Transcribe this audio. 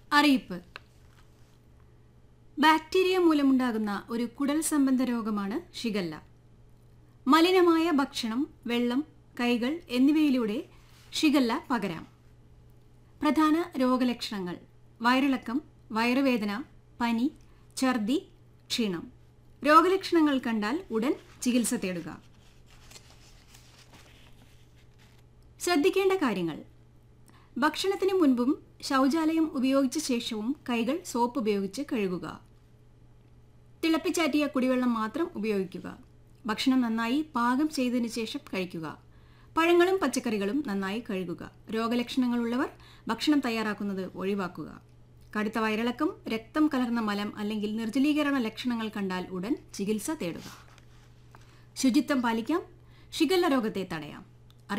അറിയിപ്പ് ബാക്ടീരിയ മൂലമുണ്ടാകുന്ന ഒരു കുടൽ സംബന്ധ രോഗമാണ് ഷിഗല്ല മലിനമായ ഭക്ഷണം വെള്ളം കൈകൾ എന്നിവയിലൂടെ ഷിഗല്ല പകരാം പ്രധാന രോഗലക്ഷണങ്ങൾ വയറിളക്കം വയറുവേദന പനി ഛർദി ക്ഷീണം രോഗലക്ഷണങ്ങൾ കണ്ടാൽ ഉടൻ ചികിത്സ തേടുക ശ്രദ്ധിക്കേണ്ട കാര്യങ്ങൾ ഭക്ഷണത്തിന് മുൻപും ശൗചാലയം ഉപയോഗിച്ച ശേഷവും കൈകൾ സോപ്പ് ഉപയോഗിച്ച് കഴുകുക തിളപ്പിച്ചാറ്റിയ കുടിവെള്ളം മാത്രം ഉപയോഗിക്കുക ഭക്ഷണം നന്നായി പാകം ചെയ്തതിനു ശേഷം കഴിക്കുക പഴങ്ങളും പച്ചക്കറികളും നന്നായി കഴുകുക രോഗലക്ഷണങ്ങളുള്ളവർ ഭക്ഷണം തയ്യാറാക്കുന്നത് ഒഴിവാക്കുക കടുത്ത വയറിളക്കം രക്തം കലർന്ന മലം അല്ലെങ്കിൽ നിർജ്ജലീകരണ ലക്ഷണങ്ങൾ കണ്ടാൽ ഉടൻ ചികിത്സ തേടുക ശുചിത്വം പാലിക്കാം ഷിഗല്ല രോഗത്തെ തടയാം